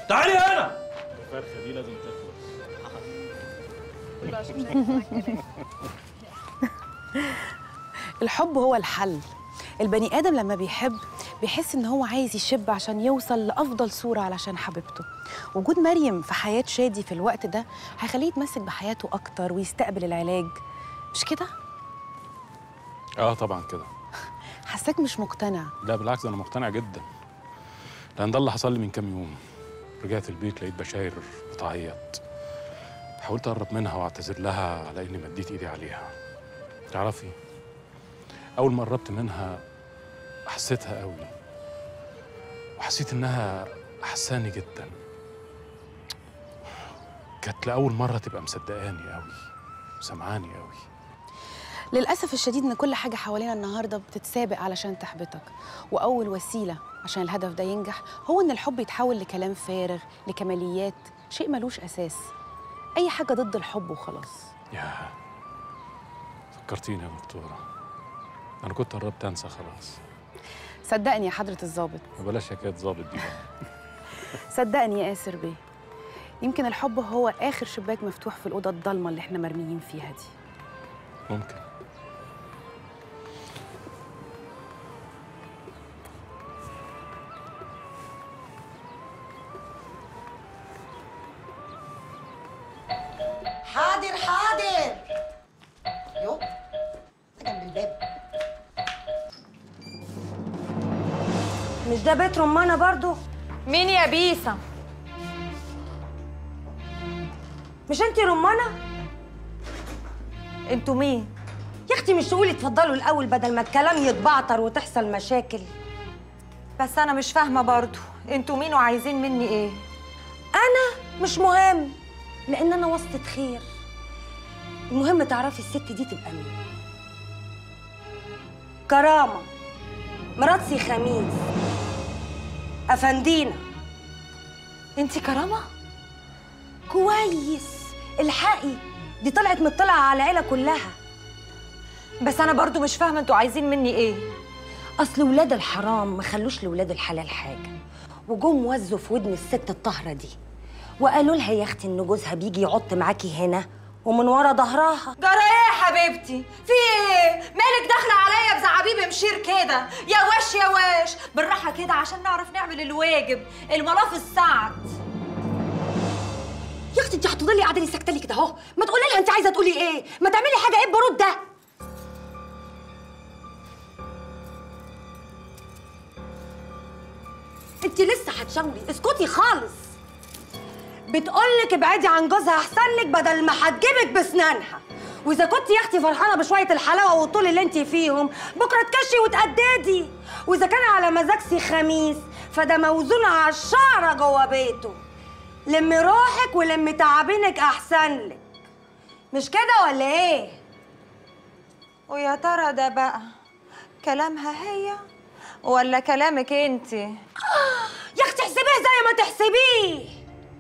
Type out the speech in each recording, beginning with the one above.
تعالي هنا الفرخه دي لازم تخلص الحب هو الحل البني آدم لما بيحب بيحس إن هو عايز يشب عشان يوصل لأفضل صورة علشان حبيبته وجود مريم في حياة شادي في الوقت ده هيخليه يتمسك بحياته أكتر ويستقبل العلاج مش كده؟ اه طبعا كده حساك مش مقتنع لا بالعكس انا مقتنع جدا لان ده اللي حصل لي من كام يوم رجعت البيت لقيت بشاير بتعيط حاولت اقرب منها واعتذر لها على اني مديت ايدي عليها تعرفي اول ما قربت منها حسيتها قوي وحسيت انها حساني جدا كانت لاول مره تبقى مصدقاني قوي سمعاني قوي للأسف الشديد إن كل حاجة حوالينا النهاردة بتتسابق علشان تحبطك وأول وسيلة عشان الهدف ده ينجح هو إن الحب يتحول لكلام فارغ لكماليات شيء ملوش أساس أي حاجة ضد الحب وخلاص يا فكرتيني يا دكتورة أنا كنت قربت أنسى خلاص صدقني يا حضرة الضابط وبلاش حكاية ظابط دي بقى صدقني يا آسر بيه يمكن الحب هو آخر شباك مفتوح في الأوضة الضلمة اللي إحنا مرميين فيها دي ممكن حاضر حاضر يو جنب الباب مش ده بيت رمانة برضو مين يا بيسا مش انتي رمانة انتوا مين يا اختي مش تقولي اتفضلوا الاول بدل ما الكلام يتبعتر وتحصل مشاكل بس انا مش فاهمه برضو انتوا مين وعايزين مني ايه انا مش مهم لان انا وسطة خير المهم تعرفي الست دي تبقى مين كرامة مرات سي خميس افندينا انتي كرامه كويس الحقي دي طلعت مطلعة على العيلة كلها بس انا برضو مش فاهمه انتوا عايزين مني ايه اصل ولاد الحرام ما خلوش لولاد الحلال حاجه وجم وزوا في ودن الست الطاهره دي وقالوا لها يا اختي ان جوزها بيجي يعط معاكي هنا ومن ورا ظهرها جرى ايه يا حبيبتي في ايه مالك داخله عليا بزعابيب مشير كده يا وش يا وش بالراحه كده عشان نعرف نعمل الواجب الملاف السعد يا اختي انت هتفضلي قاعده لي ساكته لي كده اهو ما تقولي لها انت عايزه تقولي ايه ما تعملي حاجه ايه البرود ده انت لسه هتشاوري اسكتي خالص بتقولك ابعدي عن جوزها احسن لك بدل ما هتجيبك بسنانها واذا كنت يا اختي فرحانه بشويه الحلاوه والطول اللي انت فيهم بكره تكشي وتقددي واذا كان على مزاج سي خميس فده موزون على الشعره جوه بيته لمي روحك ولمي تعابينك احسن لك مش كده ولا ايه ويا ترى ده بقى كلامها هي ولا كلامك انت يا اختي احسبيه زي ما تحسبيه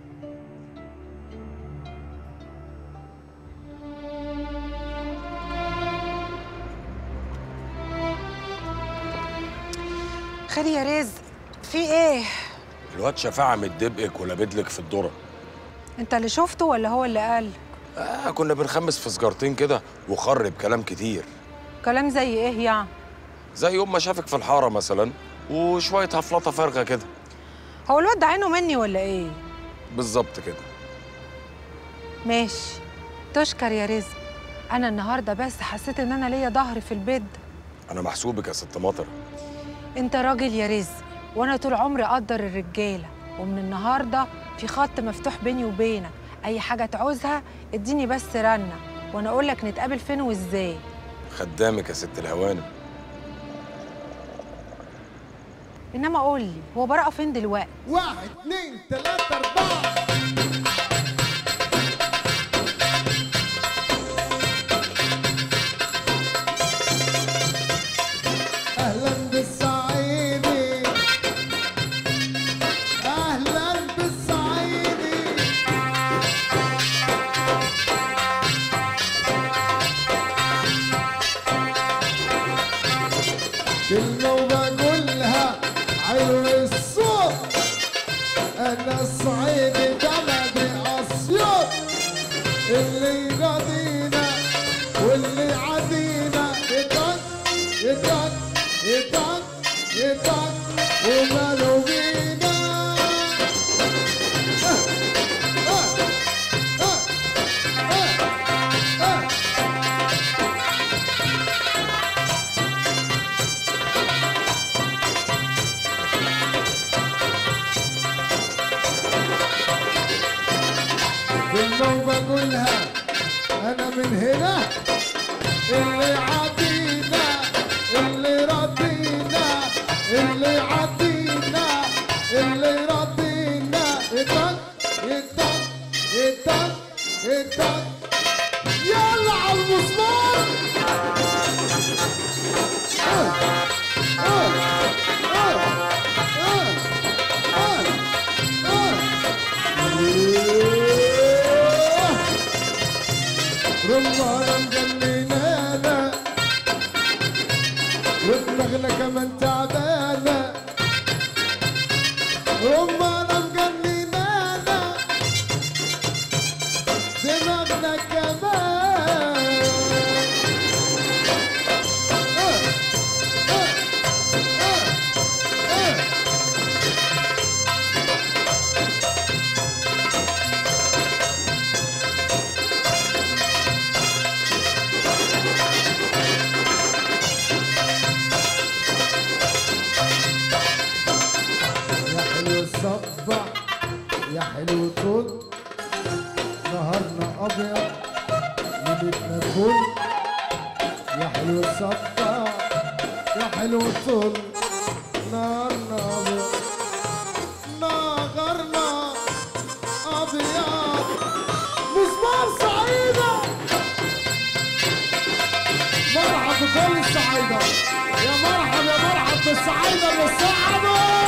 خير يا رزق في ايه الواد شفاعة متدبقك ولابدلك في الذرة انت اللي شفته ولا هو اللي قال آه كنا بنخمس في سجارتين كده وخرب كلام كتير كلام زي ايه يعني زي يوم ما شافك في الحارة مثلا وشوية هفلطة فارغة كده هو الواد ده عينه مني ولا ايه بالظبط كده ماشي تشكر يا رزق انا النهارده بس حسيت ان انا ليا ظهر في البيت ده. أنا محسوبك يا ست مطر انت راجل يا رزق وانا طول عمري اقدر الرجاله ومن النهارده في خط مفتوح بيني وبينك اي حاجه تعوزها اديني بس رنه وانا اقول لك نتقابل فين وازاي خدامك يا ست الهوانم انما قول لي هو براءه فين دلوقتي واحد اتنين تلاتة أربعة أهلا بالصعيدي أهلا بالصعيدي كلمة وبقولها علو الصوت انا الصعيدي بلدي اسيوط اللي يراضينا واللي عدينا يدق يدق يدق يدق وماله بينا آه، آه، آه، آه، آه. كلمة وبقولها أنا من هنا اللي عدينا اللي ردينا اللي عدينا اللي ردينا يدق يدق يدق يدق يلا على المسمار آه، آه، آه، آه، آه، آه. رمانة مجننانا ودماغنا كمان تعبانة رمانة مجننانا دماغنا كمان آه، آه، آه، آه. يا حلو الصبع يا حلو طول نهارنا ابيض ليلتنا فل يا حلو الصبع يا حلو طول نهارنا ابيض نهارنا ابيض مسمار سعيده مرحب بكل الصعايده يا مرحب يا مرحب بالصعايده اللي صعدوا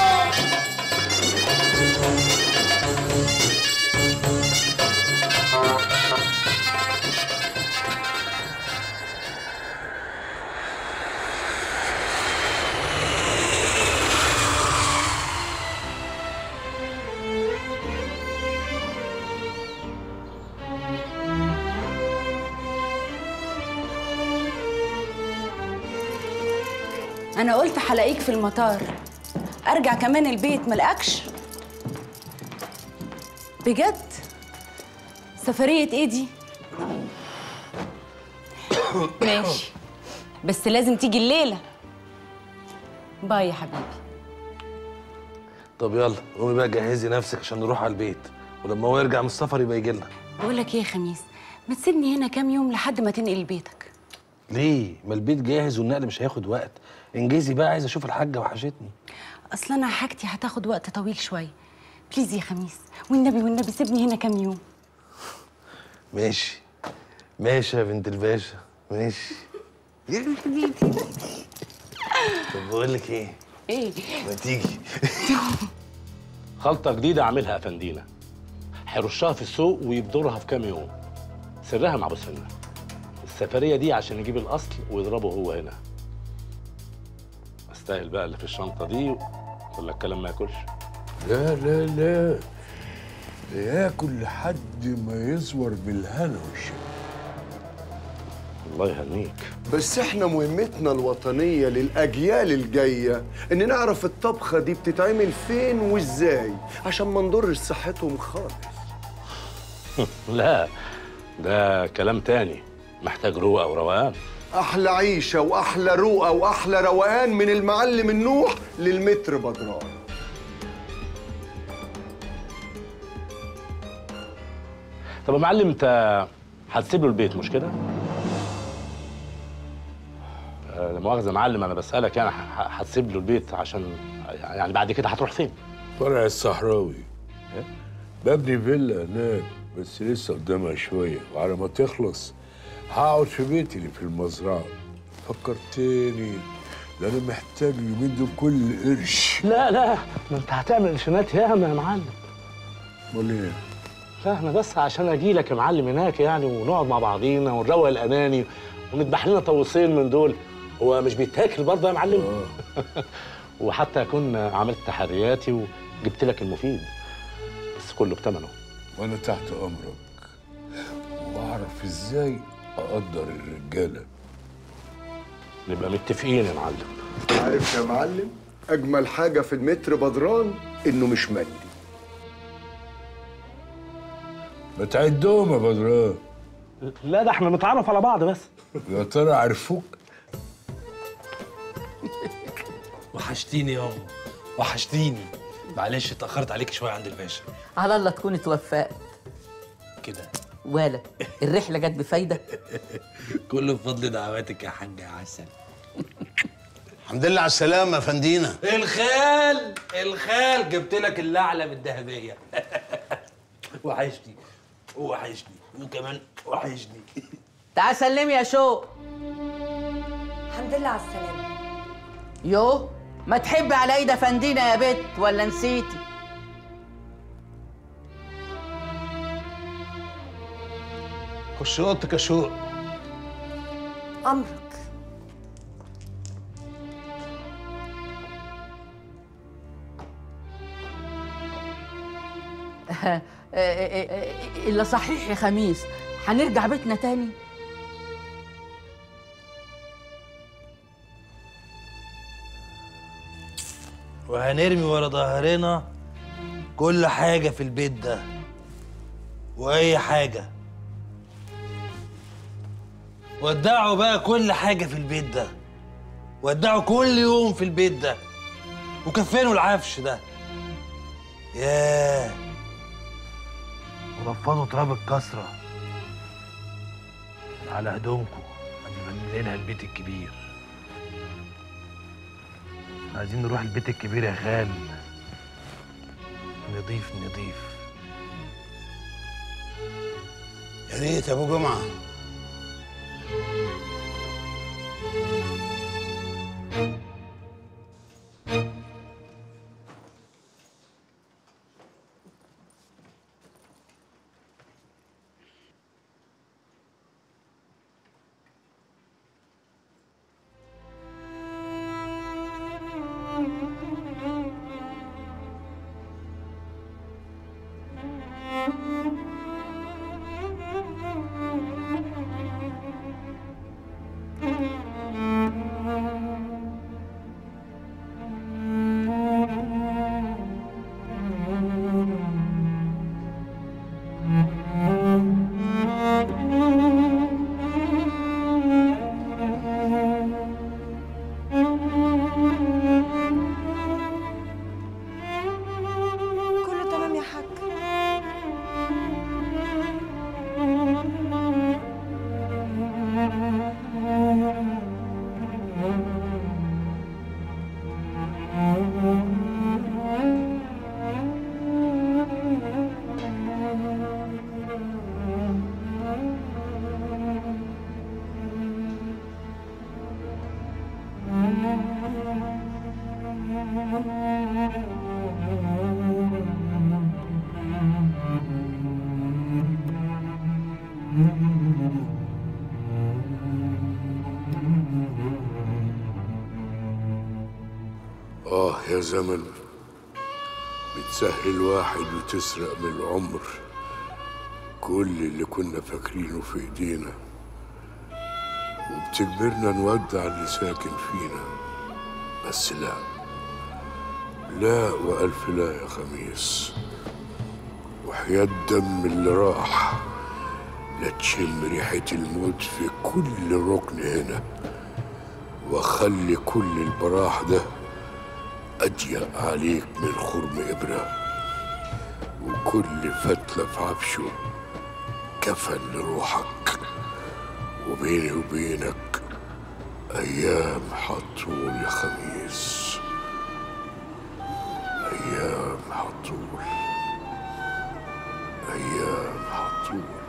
انا قلت هلاقيك في المطار ارجع كمان البيت ملقكش بجد سفرية ايه دي ماشي بس لازم تيجي الليلة باي يا حبيبي طب يلا قومي بقى جهزي نفسك عشان نروح على البيت ولما هو يرجع من السفر يبقى يجي لنا بقول لك ايه يا خميس ما تسيبني هنا كام يوم لحد ما تنقل بيتك ليه ما البيت جاهز والنقل مش هياخد وقت انجزي بقى عايز اشوف الحاجه وحشتني اصل انا حاجتي هتاخد وقت طويل شويه بليز يا خميس والنبي والنبي سيبني هنا كام يوم ماشي ماشي يا بنت الباشا ماشي طب بقول لك ايه ايه ما تيجي خلطة جديدة عاملها أفندينا هيرشها في السوق ويبدرها في كام يوم سرها مع أبو سنة السفرية دي عشان يجيب الأصل ويضربه هو هنا استاهل بقى اللي في الشنطة دي ولا الكلام ما ياكلش لا لا لا ده ياكل لحد ما يزور بالهنا والشفا الله يهنيك بس احنا مهمتنا الوطنية للأجيال الجاية إن نعرف الطبخة دي بتتعمل فين وإزاي عشان ما نضرش صحتهم خالص لا ده كلام تاني محتاج روقة وروقان أحلى عيشة وأحلى روقة وأحلى روقان من المعلم النوح للمتر بدران طب يا معلم انت هتسيب له البيت مش كده؟ آه، لا مؤاخذة يا معلم أنا بسألك يعني ه- ه- هتسيب له البيت عشان يعني بعد كده هتروح فين؟ فرع الصحراوي ببني فيلا هناك بس لسه قدامها شوية وعلى ما تخلص هقعد في بيتي اللي في المزرعة فكرتني ده أنا محتاج اليومين دول كل قرش لا لا ما أنت هتعمل قرشينات ياما يا معلم أمال إيه؟ لا احنا بس عشان اجي لك يا معلم هناك يعني ونقعد مع بعضينا ونروق الاماني وندبح لنا طوسين من دول هو مش بيتاكل برضه يا معلم وحتى اكون عملت تحرياتي جبت لك المفيد بس كله بتمنه وانا تحت امرك واعرف ازاي اقدر الرجاله نبقى متفقين يا معلم عارف يا معلم اجمل حاجه في المتر بدران انه مش مادي ما تعدهم يا بدران لا ده احنا نتعرف على بعض بس يا ترى عرفوك وحشتيني يابا وحشتيني معلش اتاخرت عليك شويه عند الباشا على الله تكون اتوفقت كده ولا الرحله جت بفايده كله بفضل دعواتك يا حاجه عسل الحمد لله على السلامة يا فندينا الخال الخال جبت لك اللعلة الذهبية وحشني وحشني وكمان وحشني تعال سلمي يا شو الحمد لله على السلامه يو ما تحبي على ايد فندينا يا بت ولا نسيتي خش اوضتك يا شوق امرك الا صحيح يا خميس هنرجع بيتنا تاني وهنرمي ورا ظهرنا كل حاجة في البيت ده وأي حاجة ودعوا بقى كل حاجة في البيت ده ودعوا كل يوم في البيت ده وكفنوا العفش ده ياه ورفضوا تراب الكسرة على هدومكم قبل ما ننقلها البيت الكبير عايزين نروح البيت الكبير يا خال نضيف نضيف يا ريت يا ابو جمعة كله تمام يا حاج آه يا زمن بتسهل واحد وتسرق من العمر كل اللي كنا فاكرينه في ايدينا وبتجبرنا نودع اللي ساكن فينا بس لا لا وألف لا يا خميس وحياة الدم اللي راح لا تشم ريحة الموت في كل ركن هنا وخلي كل البراح ده أضيق عليك من خرم إبرة وكل فتلة في عفشه كفن لروحك وبيني وبينك أيام حطول يا خميس أيام حطول أيام حطول